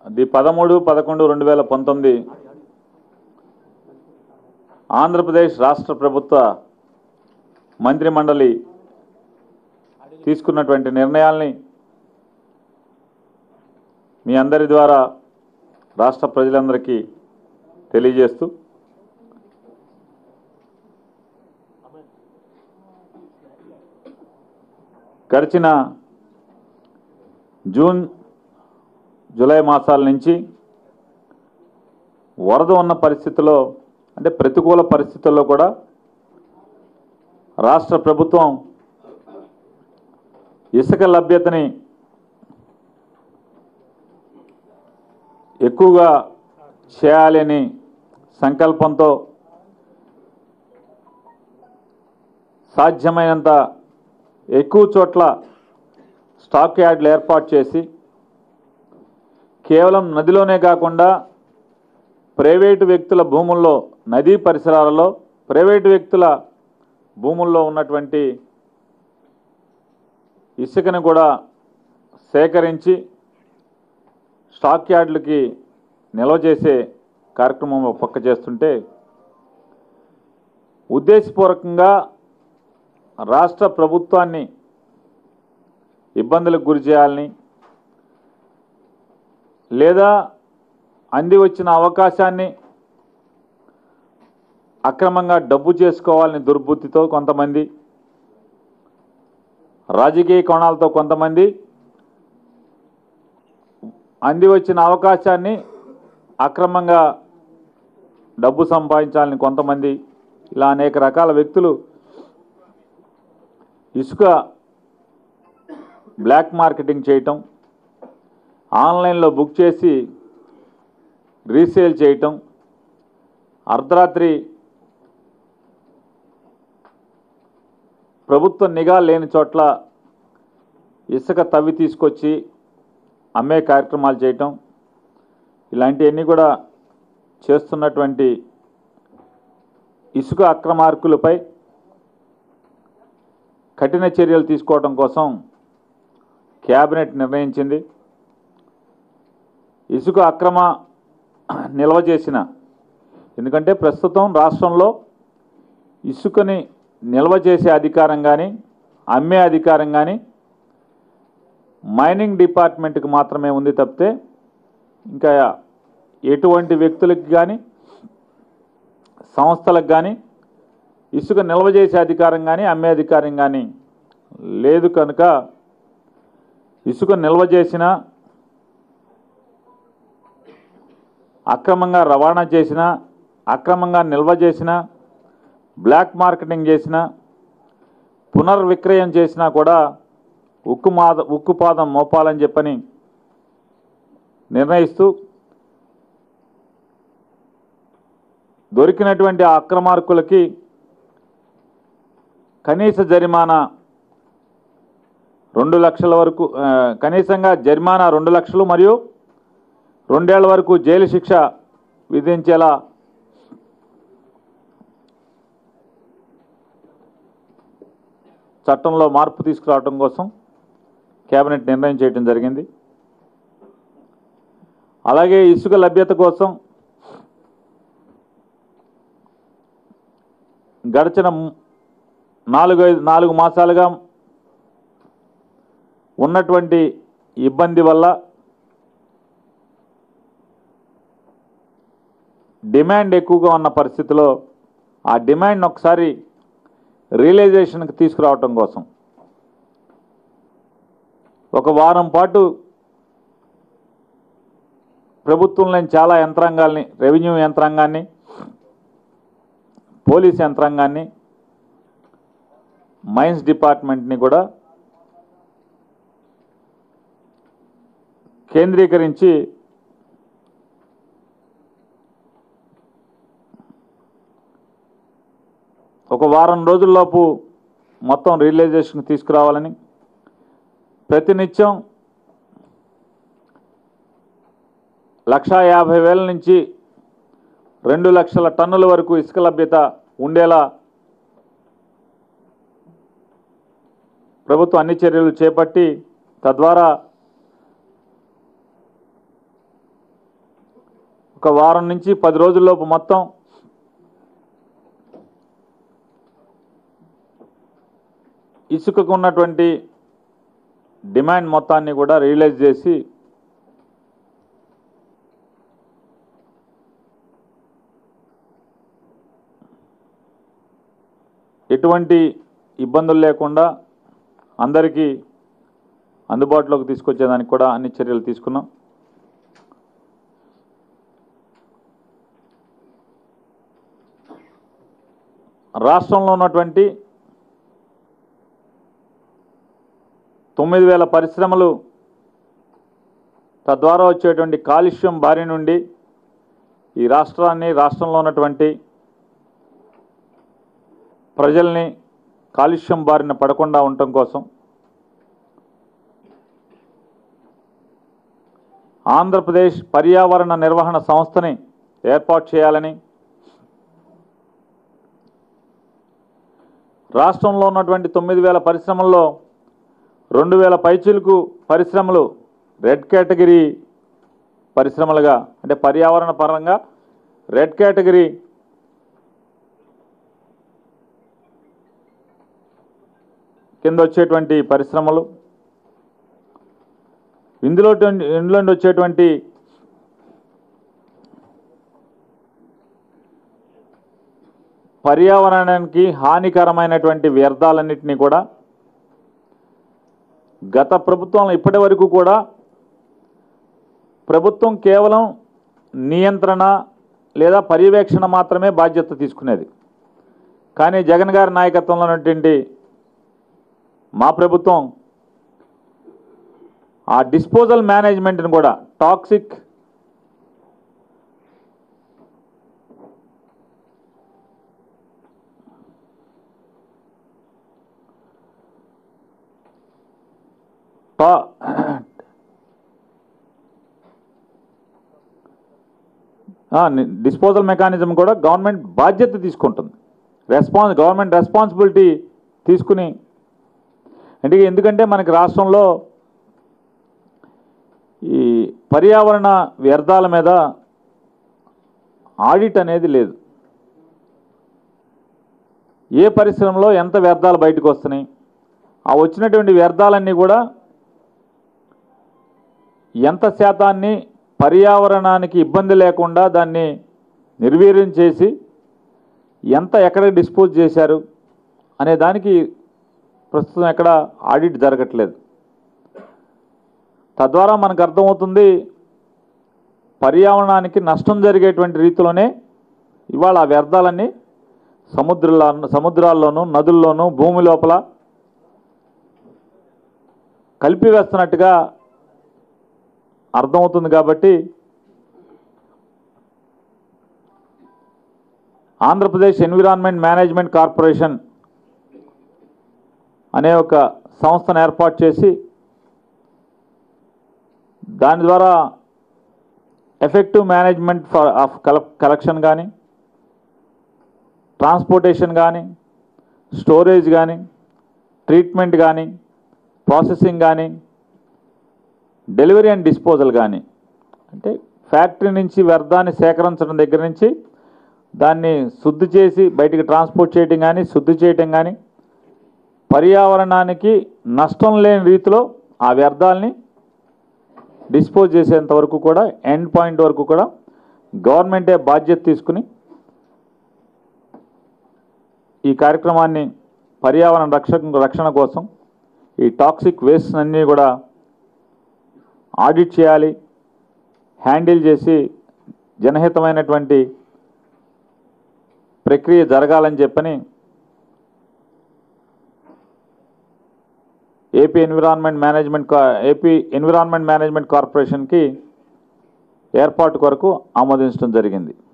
the పదమూడు పదకొండు రెండు వేల పంతొమ్మిది ఆంధ్రప్రదేశ్ రాష్ట్ర ప్రభుత్వ మంత్రిమండలి తీసుకున్నటువంటి నిర్ణయాల్ని మీ అందరి ద్వారా రాష్ట్ర ప్రజలందరికీ తెలియజేస్తూ గడిచిన జూన్ జూలై మాసాల నుంచి వరద ఉన్న పరిస్థితుల్లో అంటే ప్రతికూల పరిస్థితుల్లో కూడా రాష్ట్ర ప్రభుత్వం ఇసుక లభ్యతని ఎక్కువగా చేయాలని సంకల్పంతో సాధ్యమైనంత ఎక్కువ చోట్ల స్టాక్ యార్డ్లు ఏర్పాటు చేసి కేవలం నదిలోనే కాకుండా ప్రైవేటు వ్యక్తుల భూముల్లో నదీ పరిసరాలలో ప్రైవేటు వ్యక్తుల భూముల్లో ఉన్నటువంటి ఇసుకను కూడా సేకరించి స్టాక్ యార్డులకి నిల్వ చేసే కార్యక్రమం ఒక పక్క చేస్తుంటే ఉద్దేశపూర్వకంగా రాష్ట్ర ప్రభుత్వాన్ని ఇబ్బందులకు గురి చేయాలని లేదా అంది వచ్చిన అవకాశాన్ని అక్రమంగా డబ్బు చేసుకోవాలని దుర్బుద్ధితో కొంతమంది రాజకీయ కోణాలతో కొంతమంది అంది వచ్చిన అవకాశాన్ని అక్రమంగా డబ్బు సంపాదించాలని కొంతమంది ఇలా అనేక రకాల వ్యక్తులు ఇసుక బ్లాక్ మార్కెటింగ్ చేయటం ఆన్లైన్లో బుక్ చేసి రీసేల్ చేయటం అర్ధరాత్రి ప్రభుత్వ నిఘా లేని చోట్ల ఇసుక తవ్వి తీసుకొచ్చి అమ్మే కార్యక్రమాలు చేయటం ఇలాంటివన్నీ కూడా చేస్తున్నటువంటి ఇసుక అక్రమార్కులపై కఠిన చర్యలు తీసుకోవడం కోసం క్యాబినెట్ నిర్ణయించింది ఇసుక అక్రమ నిల్వ చేసిన ఎందుకంటే ప్రస్తుతం రాష్ట్రంలో ఇసుకని నిల్వ చేసే అధికారం కానీ అమ్మే అధికారం కానీ మైనింగ్ డిపార్ట్మెంట్కి మాత్రమే ఉంది తప్పితే ఇంకా ఎటువంటి వ్యక్తులకు కానీ సంస్థలకు కానీ ఇసుక నిల్వ చేసే అధికారం కానీ అమ్మే అధికారం కానీ లేదు కనుక ఇసుక నిల్వ చేసిన అక్రమంగా రవాణా చేసిన అక్రమంగా నిల్వ చేసిన బ్లాక్ మార్కెటింగ్ చేసిన పునర్విక్రయం చేసినా కూడా ఉక్కు మాద ఉక్కుపాదం మోపాలని చెప్పని నిర్ణయిస్తూ దొరికినటువంటి ఆ అక్రమార్కులకి కనీస జరిమానా రెండు లక్షల వరకు ఆ, కనీసంగా జరిమానా రెండు లక్షలు మరియు రెండేళ్ల వరకు జైలు శిక్ష విధించేలా చట్టంలో మార్పు తీసుకురావడం కోసం కేబినెట్ నిర్ణయం చేయడం జరిగింది అలాగే ఇసుక లభ్యత కోసం గడిచిన మ్- నాలుగు ఐదు నాలుగు మాసాలుగా ఉన్నటువంటి ఇబ్బంది వల్ల డిమాండ్ ఎక్కువగా ఉన్న పరిస్థితిలో ఆ డిమాండ్ ఒకసారి రియలైజేషన్కి తీసుకురావటం కోసం ఒక వారం పాటు ప్రభుత్వంలోని చాలా యంత్రాంగాల్ని రెవెన్యూ యంత్రాంగాన్ని పోలీస్ యంత్రాంగాన్ని మైన్స్ డిపార్ట్మెంట్ని కూడా కేంద్రీకరించి ఒక వారం రోజుల్లోపు మొత్తం రియలైజేషన్ తీసుకురావాలని ప్రతినిత్యం లక్షా యాభై వేల నుంచి రెండు లక్షల టన్నుల వరకు ఇసుక లభ్యత ఉండేలా ప్రభుత్వం అన్ని చర్యలు చేపట్టి తద్వారా ఒక వారం నుంచి పది రోజుల్లోపు మొత్తం ఇసుకకు ఉన్నటువంటి డిమాండ్ మొత్తాన్ని కూడా రియలైజ్ చేసి ఎటువంటి ఇబ్బందులు లేకుండా అందరికీ అందుబాటులోకి తీసుకొచ్చేదానికి కూడా అన్ని చర్యలు తీసుకున్నాం రాష్ట్రంలో ఉన్నటువంటి తొమ్మిది వేల పరిశ్రమలు తద్వారా వచ్చేటువంటి కాలుష్యం బారి నుండి ఈ రాష్ట్రాన్ని రాష్ట్రంలో ఉన్నటువంటి ప్రజల్ని కాలుష్యం బారిన పడకుండా ఉండటం కోసం ఆంధ్రప్రదేశ్ పర్యావరణ నిర్వహణ సంస్థని ఏర్పాటు చేయాలని రాష్ట్రంలో ఉన్నటువంటి తొమ్మిది వేల పరిశ్రమల్లో రెండు వేల పైచీలకు పరిశ్రమలు రెడ్ కేటగిరీ పరిశ్రమలుగా అంటే పర్యావరణ పరంగా రెడ్ కేటగిరీ కింద వచ్చేటువంటి పరిశ్రమలు ఇందులో ఇందులో నుండి వచ్చేటువంటి పర్యావరణానికి హానికరమైనటువంటి వ్యర్థాలన్నింటినీ కూడా గత ప్రభుత్వం ఇప్పటి వరకు కూడా ప్రభుత్వం కేవలం నియంత్రణ లేదా పర్యవేక్షణ మాత్రమే బాధ్యత తీసుకునేది కానీ జగన్ గారి నాయకత్వంలో ఉన్నటువంటి మా ప్రభుత్వం ఆ డిస్పోజల్ మేనేజ్మెంట్ని కూడా టాక్సిక్ టా డిస్పోజల్ మెకానిజం కూడా గవర్నమెంట్ బాధ్యత తీసుకుంటుంది రెస్పాన్స్ గవర్నమెంట్ రెస్పాన్సిబిలిటీ తీసుకుని అంటే ఎందుకంటే మనకి రాష్ట్రంలో ఈ పర్యావరణ వ్యర్థాల మీద ఆడిట్ అనేది లేదు ఏ పరిశ్రమలో ఎంత వ్యర్థాలు బయటకు వస్తున్నాయి ఆ వచ్చినటువంటి వ్యర్థాలన్నీ కూడా ఎంత శాతాన్ని పర్యావరణానికి ఇబ్బంది లేకుండా దాన్ని నిర్వీర్యం చేసి ఎంత ఎక్కడ డిస్పోజ్ చేశారు అనే దానికి ప్రస్తుతం ఎక్కడ ఆడిట్ జరగట్లేదు తద్వారా మనకు అర్థమవుతుంది పర్యావరణానికి నష్టం జరిగేటువంటి రీతిలోనే ఇవాళ ఆ వ్యర్థాలన్నీ సముద్రాల సముద్రాల్లోనూ నదుల్లోనూ భూమి లోపల కలిపివేస్తున్నట్టుగా అర్థమవుతుంది కాబట్టి ఆంధ్రప్రదేశ్ ఎన్విరాన్మెంట్ మేనేజ్మెంట్ కార్పొరేషన్ అనే ఒక సంస్థను ఏర్పాటు చేసి దాని ద్వారా effective management for of collection కానీ ట్రాన్స్పోర్టేషన్ కానీ స్టోరేజ్ కానీ ట్రీట్మెంట్ కానీ ప్రాసెసింగ్ కానీ డెలివరీ అండ్ డిస్పోజల్ కానీ అంటే ఫ్యాక్టరీ నుంచి వ్యర్థాన్ని సేకరించడం దగ్గర నుంచి దాన్ని శుద్ధి చేసి బయటికి ట్రాన్స్పోర్ట్ చేయటం కానీ శుద్ధి చేయటం కానీ పర్యావరణానికి నష్టం లేని రీతిలో ఆ వ్యర్థాలని డిస్పోజ్ చేసేంత వరకు కూడా ఎండ్ పాయింట్ వరకు కూడా గవర్నమెంటే బాధ్యత తీసుకుని ఈ కార్యక్రమాన్ని పర్యావరణ రక్షణ రక్షణ కోసం ఈ టాక్సిక్ వేస్ట్ అన్నీ కూడా ఆడిట్ చేయాలి హ్యాండిల్ చేసి జనహితమైనటువంటి ప్రక్రియ జరగాలని చెప్పని ఏపీ ఎన్విరాన్మెంట్ మేనేజ్మెంట్ కా- ఏపీ ఎన్విరాన్మెంట్ మేనేజ్మెంట్ కార్పొరేషన్కి ఏర్పాటు కొరకు ఆమోదించడం జరిగింది